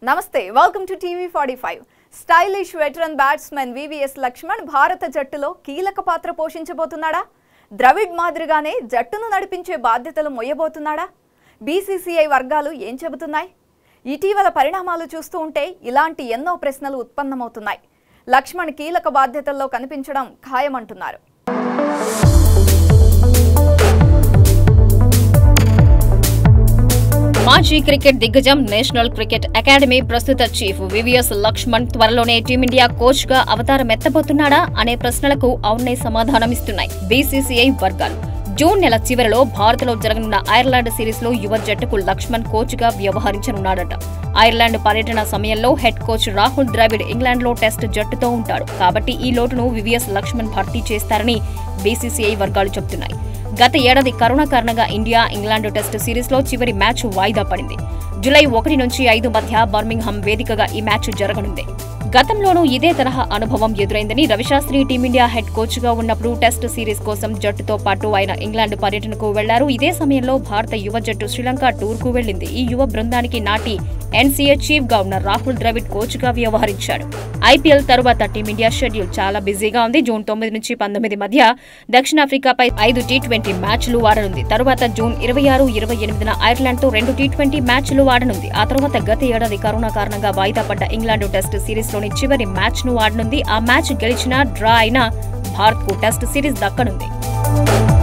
నమస్తే welcome to TV forty five stylish veteran batsmen VVS Laxman భారత జట్టులో కీలక పాత్ర పోషించబోతున్నాడా ద్రవిడ్ మాదిరిగానే జట్టును నడిపించే బాధ్యతలు మొయ్యబోతున్నాడా బీసీసీఐ వర్గాలు ఏం చెబుతున్నాయి ఇటీవల పరిణామాలు చూస్తూ ఉంటే ఇలాంటి ఎన్నో ప్రశ్నలు ఉత్పన్నమవుతున్నాయి లక్ష్మణ్ కీలక బాధ్యతల్లో కనిపించడం ఖాయమంటున్నారు మాజీ క్రికెట్ దిగ్గజం నేషనల్ క్రికెట్ అకాడమీ ప్రస్తుత చీఫ్ వివిఎస్ లక్ష్మణ్ త్వరలోనే టీమిండియా కోచ్ గా అవతారం ఎత్తబోతున్నాడా అనే ప్రశ్నలకు అవునే సమాధానమిస్తున్నాయి బీసీసీఐ వర్గాలు జూన్ నెల చివరిలో భారత్లో జరగనున్న ఐర్లాండ్ సిరీస్ లో యువ జట్టుకు లక్ష్మణ్ కోచ్ గా వ్యవహరించనున్నాడట ఐర్లాండ్ పర్యటన సమయంలో head coach Rahul Dravid England లో టెస్ట్ జట్టుతో ఉంటాడు కాబట్టి ఈ లోటును వివిఎస్ లక్ష్మణ్ భర్తీ చేస్తారని బీసీసీఐ వర్గాలు చెబుతున్నాయి గత ఏడాది కరోనా కారణంగా ఇండియా ఇంగ్లాండ్ టెస్ట్ సిరీస్ లో చివరి మ్యాచ్ వాయిదా పడింది జులై ఒకటి నుంచి ఐదు మధ్య బర్మింగ్హామ్ వేదికగా ఈ మ్యాచ్ జరగనుంది గతంలోనూ ఇదే తరహా అనుభవం ఎదురైందని రవిశాస్త్రి టీమిండియా హెడ్ కోచ్ గా ఉన్నప్పుడు టెస్ట్ సిరీస్ కోసం జట్టుతో పాటు ఆయన ఇంగ్లాండ్ పర్యటనకు వెళ్లారు ఇదే సమయంలో భారత యువ జట్టు శ్రీలంక టూర్ కు వెళ్లింది ఈ యువ బృందానికి నాటి ఎన్సీఏ చీఫ్ గా ఉన్న రాహుల్ ద్రవిడ్ కోచ్ గా వ్యవహరించాడు ఐపీఎల్ తరువాత టీమిండియా షెడ్యూల్ చాలా బిజీగా ఉంది జూన్ తొమ్మిది నుంచి పంతొమ్మిది మధ్య దక్షిణాఫ్రికాపై ఐదు టీ ట్వంటీ మ్యాచ్లు ఆడనుంది తరువాత జూన్ ఇరవై ఆరు ఇరవై ఎనిమిదిన ఐర్లాండ్ తో రెండు టీ ట్వంటీ మ్యాచ్లు ఆడనుంది ఆ తర్వాత గత ఏడాది కరోనా కారణంగా వాయిదా పడ్డ ఇంగ్లాండ్ టెస్ట్ సిరీస్ లోని చివరి మ్యాచ్ ను ఆడనుంది ఆ మ్యాచ్ గెలిచినా డ్రా అయినా భారత్ కు టెస్ట్ సిరీస్ దక్కనుంది